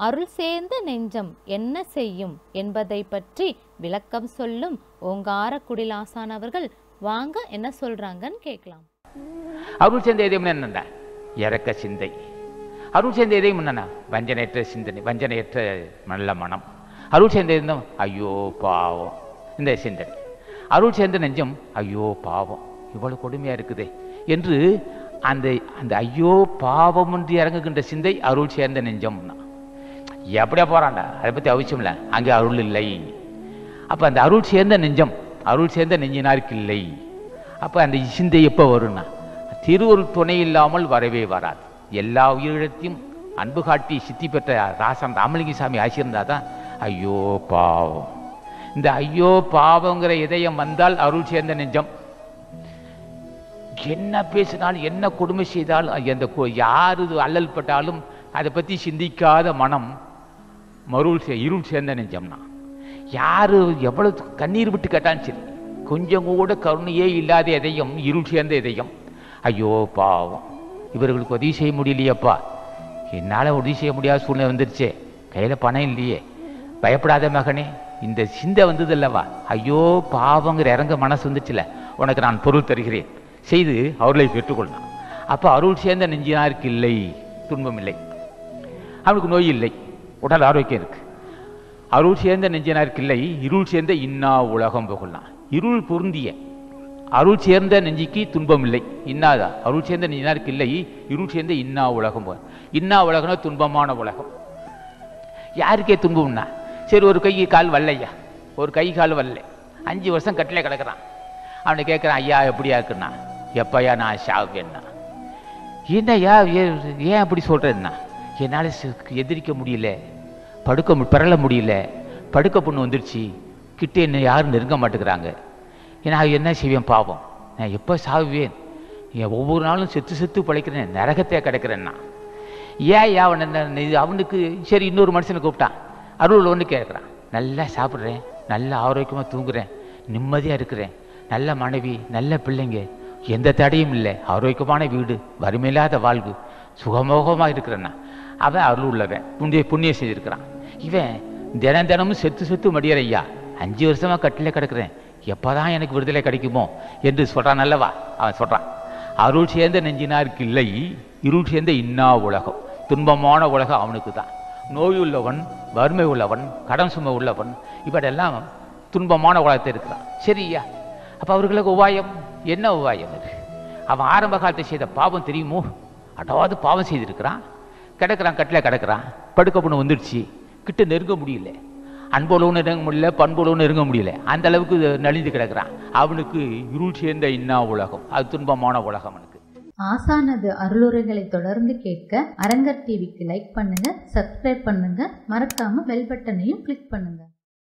அருள் சேர்ந்த நெஞ்சம் என்ன செய்யும் என்பதை பற்றி விளக்கம் சொல்லும் ஓங்கார குடிலாசான் அவர்கள் வாங்க என்ன சொல்றாங்கன்னு கேட்கலாம் அருள் சேர்ந்த இதயம் என்னென்ன இறக்க சிந்தை அருள் சேர்ந்த இதயம் என்னென்ன வஞ்சனையற்ற சிந்தனை வஞ்சனையற்ற நல்ல மனம் அருள் சேர்ந்த இதயம் ஐயோ பாவம் இந்த சிந்தனை அருள் சேர்ந்த நெஞ்சம் ஐயோ பாவம் இவ்வளவு கொடுமையா இருக்குதே என்று அந்த அந்த ஐயோ பாவம் என்று இறங்குகின்ற சிந்தை அருள் சேர்ந்த நெஞ்சம்னா எப்படியா போறான்டா அதை பத்தி அவசியம் இல்லை அங்கே அருள் இல்லை அப்ப அந்த அருள் சேர்ந்த நெஞ்சம் அருள் சேர்ந்த நெஞ்சினாருக்கு இல்லை அப்ப அந்த சிந்தை எப்போ வரும்னா திருவருள் துணை இல்லாமல் வரவே வராது எல்லா உயிரிழத்தையும் அன்பு காட்டி சித்தி பெற்ற ராசன் ராமலிங்க சாமி ஆசியிருந்தா தான் ஐயோ பாவம் இந்த ஐயோ பாவங்கிற இதயம் வந்தால் அருள் சேர்ந்த நெஞ்சம் என்ன பேசினாலும் என்ன கொடுமை செய்தாலும் எந்த கு- யாரு இது அல்லல் பட்டாலும் அதை பற்றி சிந்திக்காத மனம் மருள் சே இருள் சேர்ந்த நெஞ்சம்னா யாரு எவ்வளவு கண்ணீர் விட்டு கேட்டாலும் சரி கொஞ்சம் கூட கருணையே இல்லாத இதயம் இருள் சேர்ந்த இதயம் ஐயோ பாவம் இவர்களுக்கு உதவி செய்ய முடியலையேப்பா என்னால் உதவி செய்ய முடியாத சூழ்நிலை வந்துருச்சே கையில் பணம் இல்லையே பயப்படாத மகனே இந்த சிந்தை வந்தது அல்லவா ஐயோ பாவங்கிற இறங்க மனசு வந்துச்சுல உனக்கு நான் பொருள் தருகிறேன் செய்து அவர்களை பெற்றுக்கொள்ளலாம் அப்போ அருள் சேர்ந்த நெஞ்சினாருக்கு இல்லை துன்பம் இல்லை அவனுக்கு நோய் இல்லை உடல் ஆரோக்கியம் இருக்கு அருள் சேர்ந்த நெஞ்சினாருக்கு இல்லை இருள் சேர்ந்த இன்னா உலகம் புகழலாம் இருள் பொருந்திய அருள் சேர்ந்த நெஞ்சிக்கு துன்பம் இல்லை இன்னாதா அருள் சேர்ந்த நெஞ்சினாருக்கு இல்லை இருள் சேர்ந்த இன்னா உலகம் புகழ். இன்னா உலகம்னா துன்பமான உலகம் யாருக்கே துன்பம்னா சரி ஒரு கை கால் வரலையா ஒரு கை கால் வரல அஞ்சு வருஷம் கட்டில கிடக்குறான் அவனை கேட்குறான் ஐயா எப்படியா இருக்குண்ணா எப்பயா நான் சாவேன்னா என்னய்யா ஏ- ஏன் அப்படி சொல்கிறேன்னா என்னால் எதிரிக்க முடியல படுக்க மு- பிறல முடியல படுக்க பொண்ணு வந்துருச்சு கிட்ட என்ன யாரும் நெருங்க மாட்டேங்கிறாங்க நான் என்ன செய்வேன் பாவம் நான் எப்போ சாவுவேன் என் ஒவ்வொரு நாளும் செத்து செத்து பழைக்கிறேன் நரகத்தே கிடக்கிறேன்னா ஏன் அவன் என்ன இது அவனுக்கு சரி இன்னொரு மனுஷனை கூப்பிட்டான் அருள் ஒன்று கேட்குறான் நல்லா சாப்பிட்றேன் நல்லா ஆரோக்கியமாக தூங்குறேன் நிம்மதியாக இருக்கிறேன் நல்ல மனைவி நல்ல பிள்ளைங்க எந்த தடையும் இல்லை ஆரோக்கியமான வீடு வறுமையில்லாத வாழ்வு சுகமோகமாக இருக்கிறேன்னா அவன் அருள் உள்ளவன் புண்ணிய புண்ணியம் செஞ்சிருக்கிறான் இவன் தினம் தினமும் செத்து செத்து மடியற ஐயா அஞ்சு வருஷமா கட்டில கிடக்கிறேன் எப்பதான் எனக்கு விடுதலை கிடைக்குமோ என்று சொல்றான் அல்லவா அவன் சொல்றான் அருள் சேர்ந்த நெஞ்சினாருக்கு இல்லை இருள் சேர்ந்த இன்னா உலகம் துன்பமான உலகம் அவனுக்கு தான் நோய் உள்ளவன் வறுமை உள்ளவன் கடன் சுமை உள்ளவன் இவடெல்லாம் துன்பமான உலகத்தை இருக்கிறான் சரியா அப்ப அவர்களுக்கு உபாயம் என்ன உபாயம் அது அவன் ஆரம்ப காலத்தை செய்த பாவம் தெரியுமோ அடாவது பாவம் செய்திருக்கிறான் கிடக்குறான் கட்டில கிடக்குறான் படுக்க பொண்ணு வந்துடுச்சு கிட்ட நெருங்க முடியல அன்போலவும் நெருங்க முடியல பண்போலவும் நெருங்க முடியல அந்த அளவுக்கு நலிந்து கிடக்குறான் அவனுக்கு இருள் சேர்ந்த இன்னா உலகம் அது துன்பமான உலகம் அவனுக்கு ஆசானது அருளுரைகளை தொடர்ந்து கேட்க அரங்கர் டிவிக்கு லைக் பண்ணுங்க சப்ஸ்கிரைப் பண்ணுங்க மறக்காம பெல் பட்டனையும் கிளிக் பண்ணுங்க